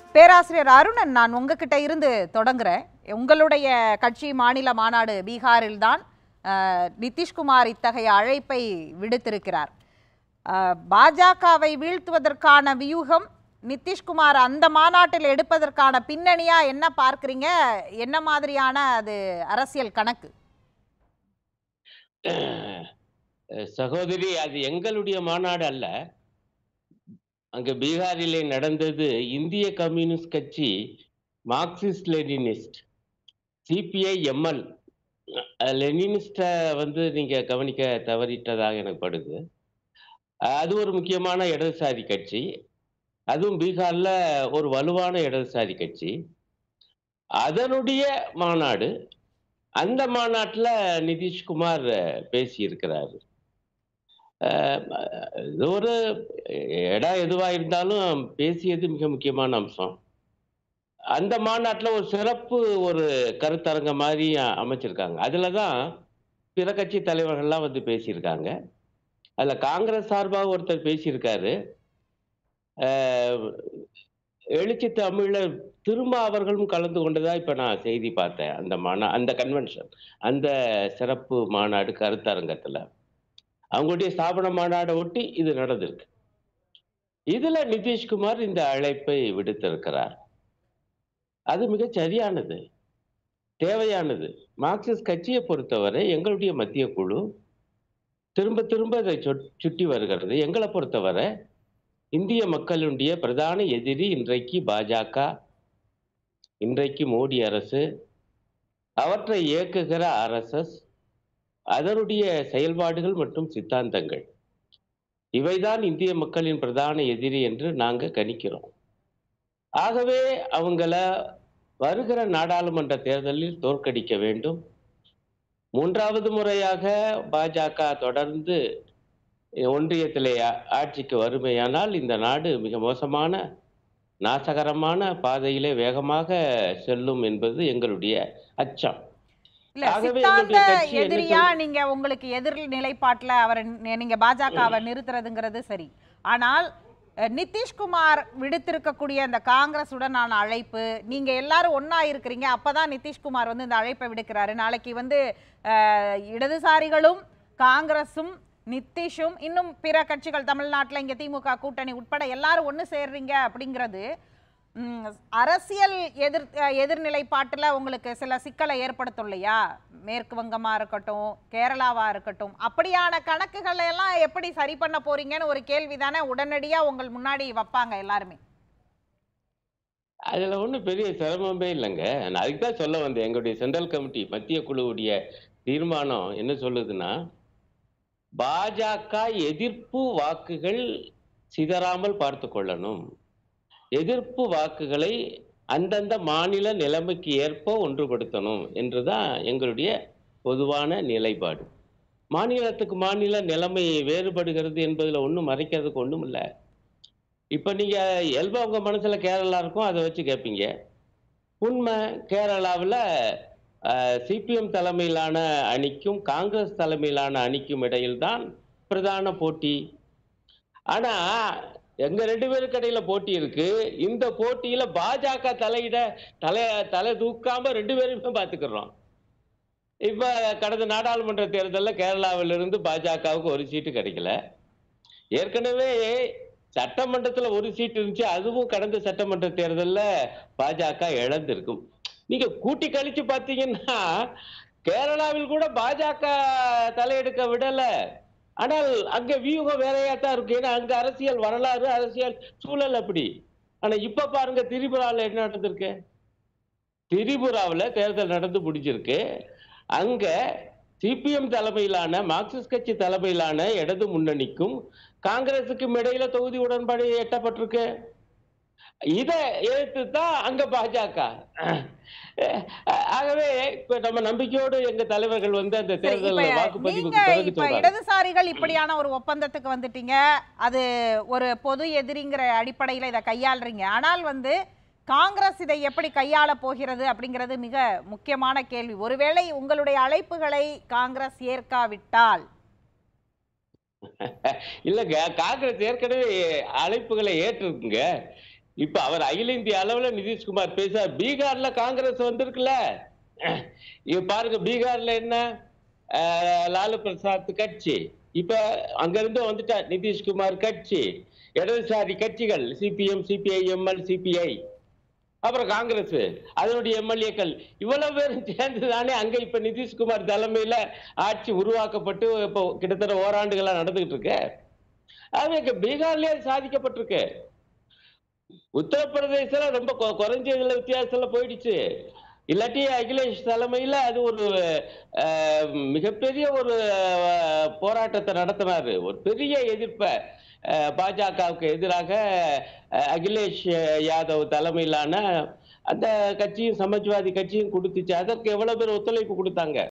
பேராசிரியர் அருணன் நான் உங்ககிட்ட இருந்து தொடங்குறேன் உங்களுடைய கட்சி மாநில மாநாடு பீகாரில் தான் நிதிஷ்குமார் இத்தகைய அழைப்பை விடுத்திருக்கிறார் அஹ், பாஜகவை வீழ்த்துவதற்கான வியூகம் நிதிஷ்குமார் அந்த மாநாட்டில் எடுப்பதற்கான பின்னணியா என்ன பார்க்கறீங்க என்ன மாதிரியான அது அரசியல் கணக்கு அஹ் சகோதரி அது எங்களுடைய மாநாடு அல்ல அங்க பீகாரிலே நடந்தது இந்திய கம்யூனிஸ்ட் கட்சி Marxist Leninist CPI ML Leninist வந்து நீங்க கவனிக்க தவறிட்டதாக எனக்கு படுது அது ஒரு முக்கியமான இடதுசாரி கட்சி அதுவும் பீகார்ல ஒரு வலுவான இடதுசாரி கட்சி அதனுடைய மாநாடு அந்த மாநாட்டில் நிதிஷ்குமார் பேசியிருக்கிறாரு அஹ் இது ஒரு இடம் எதுவாக இருந்தாலும் பேசியது மிக முக்கியமான அம்சம் அந்த மாநாட்டில் ஒரு சிறப்பு ஒரு கருத்தரங்க மாதிரி அ- அமைச்சிருக்காங்க அதில் தான் பிற கட்சி தலைவர்கள்லாம் வந்து பேசியிருக்காங்க அதில் காங்கிரஸ் சார்பாக ஒருத்தர் பேசியிருக்காரு அஹ் எழுச்சி தமிழர் திரும்ப அவர்களும் கலந்து கொண்டதா இப்ப நான் செய்தி பார்த்தேன் அந்த மாநா அந்த கன்வென்ஷன் அந்த சிறப்பு மாநாடு கருத்தரங்கத்துல அவங்களுடைய ஸ்தாபன மாநாடை ஒட்டி இது நடந்திருக்கு இதுல நிதிஷ்குமார் இந்த அழைப்பை விடுத்திருக்கிறார் அது மிக சரியானது தேவையானது மார்க்சிஸ்ட் கட்சியை பொறுத்தவரை எங்களுடைய மத்திய குழு திரும்ப திரும்ப அதை சொட்- சுட்டி வருகிறது எங்களை பொறுத்தவரை இந்திய மக்களுடைய பிரதான எதிரி இன்றைக்கு பாஜக இன்றைக்கு மோடி அரசு அவற்றை இயக்குகிற ஆர்எஸ்எஸ் அதனுடைய செயல்பாடுகள் மற்றும் சித்தாந்தங்கள் இவைதான் இந்திய மக்களின் பிரதான எதிரி என்று நாங்க கணிக்கிறோம் ஆகவே அவங்கள வருகிற நாடாளுமன்ற தேர்தலில் தோற்கடிக்க வேண்டும் மூன்றாவது முறையாக பாஜக தொடர்ந்து ஒன்றியத்திலே ஆ- ஆட்சிக்கு வறுமையானால் இந்த நாடு மிக மோசமான நாசகரமான பாதையிலே வேகமாக செல்லும் என்பது எங்களுடைய அச்சம் இல்ல ஆகவே சித்தாந்த எங்களுடைய கட்சி என்ன எதிரியா நீங்க உங்களுக்கு எதிர் நிலைப்பாட்டுல அவரை நி- நீங்க பாஜகவை நிறுத்துறதுங்கிறது சரி ஆனால் அஹ், நிதிஷ்குமார் விடுத்திருக்கக்கூடிய அந்த காங்கிரசுடனான அழைப்பு நீங்க எல்லாரும் ஒண்ணா இருக்கிறீங்க அப்பதான் நிதிஷ்குமார் வந்து இந்த அழைப்பை விடுக்கிறாரு நாளைக்கு வந்து அஹ், இடதுசாரிகளும் காங்கிரஸும் நிதிஷும் இன்னும் பிற கட்சிகள் தமிழ்நாட்டுல இங்க திமுக கூட்டணி உட்பட எல்லாரும் ஒண்ணு சேர்றீங்க அப்படிங்கிறது ம், அரசியல் எதிர் அஹ், எதிர்நிலைப்பாட்டுல உங்களுக்கு சில சிக்கலை ஏற்படுத்தும் இல்லையா மேற்கு வங்கமா இருக்கட்டும் கேரளாவா இருக்கட்டும் அப்படியான கணக்குகளை எல்லாம் எப்படி சரி பண்ண போறீங்கன்னு ஒரு கேள்வி தானே உடனடியா உங்கள் முன்னாடி வைப்பாங்க எல்லாருமே அதுல ஒண்ணும் பெரிய சிரமமே இல்லைங்க நான் அதுக்கு தான் சொல்ல வந்தேன் எங்களுடைய சென்ட்ரல் கமிட்டி மத்திய குழுவுடைய தீர்மானம் என்ன சொல்லுதுன்னா பாஜக எதிர்ப்பு வாக்குகள் சிதறாமல் பார்த்து கொள்ளணும் எதிர்ப்பு வாக்குகளை அந்தந்த மாநில நிலைமைக்கு ஏற்ப ஒன்றுபடுத்தணும் என்றுதான் எங்களுடைய பொதுவான நிலைப்பாடு மாநிலத்துக்கு மாநில நிலைமை வேறுபடுகிறது என்பதுல ஒன்றும் மறைக்கிறதுக்கு ஒன்றும் இல்லை இப்போ நீங்க இயல்பா உங்க மனசுல கேரளா இருக்கும் அதை வச்சு கேட்பீங்க உண்மை கேரளாவில் சிபிஎம் தலைமையிலான அணிக்கும் காங்கிரஸ் தலைமையிலான அணிக்கும் இடையில்தான் பிரதான போட்டி ஆனா எங்க ரெண்டு பேருக்கு இடையில போட்டி இருக்கு இந்த போட்டியில பாஜக தலையிட தலை தலை தூக்காம ரெண்டு பேருமே பாத்துக்கிறோம் இப்ப கடந்த நாடாளுமன்ற தேர்தலில் கேரளாவிலிருந்து பாஜகவுக்கு ஒரு சீட்டு கிடைக்கல ஏற்கனவே சட்டமன்றத்துல ஒரு சீட் இருந்துச்சு அதுவும் கடந்த சட்டமன்ற தேர்தல்ல பாஜக இழந்திருக்கும் நீங்க கூட்டி கழிச்சு பார்த்தீங்கன்னா கேரளாவில் கூட பாஜக தலையெடுக்க விடல ஆனால் அங்க வியூகம் வேறையா தான் இருக்கு ஏன்னா அங்க அரசியல் வரலாறு அரசியல் சூழல் அப்படி ஆனா இப்ப பாருங்க திரிபுராவில் என்ன நடந்திருக்கு திரிபுராவில் தேர்தல் நடந்து முடிஞ்சிருக்கு அங்க சிபிஎம் தலைமையிலான மார்க்சிஸ்ட் கட்சி தலைமையிலான இடது முன்னணிக்கும் காங்கிரசுக்கும் இடையில தொகுதி உடன்பாடு எட்டப்பட்டிருக்கு இதை எதிர்த்து தான் அங்க பாஜக ஆகவே இப்ப நம்ம நம்பிக்கையோடு எங்க தலைவர்கள் வந்து அந்த சரி, இப்ப தேர்தல் நீங்க வாக்குப்பதிவுக்கு பிறகு இப்ப சொல்றாங்க இடதுசாரிகள் இப்படியான ஒரு ஒப்பந்தத்துக்கு வந்துட்டீங்க அது ஒரு பொது எதிரிங்கிற அடிப்படையில இதை கையாளுறீங்க ஆனால் வந்து காங்கிரஸ் இதை எப்படி கையாள போகிறது அப்படிங்கிறது மிக முக்கியமான கேள்வி ஒருவேளை உங்களுடைய அழைப்புகளை காங்கிரஸ் ஏற்காவிட்டால் இல்லங்க காங்கிரஸ் ஏற்கனவே அழைப்புகளை ஏற்றிருக்குங்க இப்ப அவர் அகில இந்திய அளவுல நிதிஷ்குமார் பேச பீகார்ல காங்கிரஸ் வந்திருக்குல்ல இப்ப பாருங்க பீகார்ல என்ன அஹ், லாலு பிரசாத் கட்சி இப்ப அங்க இருந்து வந்துட்டார் நிதிஷ்குமார் கட்சி இடதுசாரி கட்சிகள் சிபிஎம் சிபிஐ எம்எல் சிபிஐ அப்புறம் காங்கிரஸ் அதனுடைய எம்எல்ஏக்கள் இவ்வளவு பேரும் சேர்ந்து தானே அங்க இப்ப நிதிஷ்குமார் தலைமையில ஆட்சி உருவாக்கப்பட்டு இப்போ கிட்டத்தட்ட ஓராண்டுகளா நடந்துகிட்டு இருக்கு அது இங்க பீகார்லயே அது சாதிக்கப்பட்டிருக்கு உத்தரப்பிரதேசல ரொம்ப கொ- குறைஞ்ச இதுல வித்தியாசத்துல போயிடுச்சு இல்லாட்டி அகிலேஷ் தலைமையில அது ஒரு அஹ், மிகப்பெரிய ஒரு அஹ், போராட்டத்தை நடத்தினாரு ஒரு பெரிய எதிர்ப்பை அஹ், பாஜகவுக்கு எதிராக அஹ், அகிலேஷ் யாதவ் தலைமையிலான அந்த கட்சியும் சமாஜ்வாதி கட்சியும் கொடுத்துச்சு அதற்கு எவ்வளவு பேர் ஒத்துழைப்பு கொடுத்தாங்க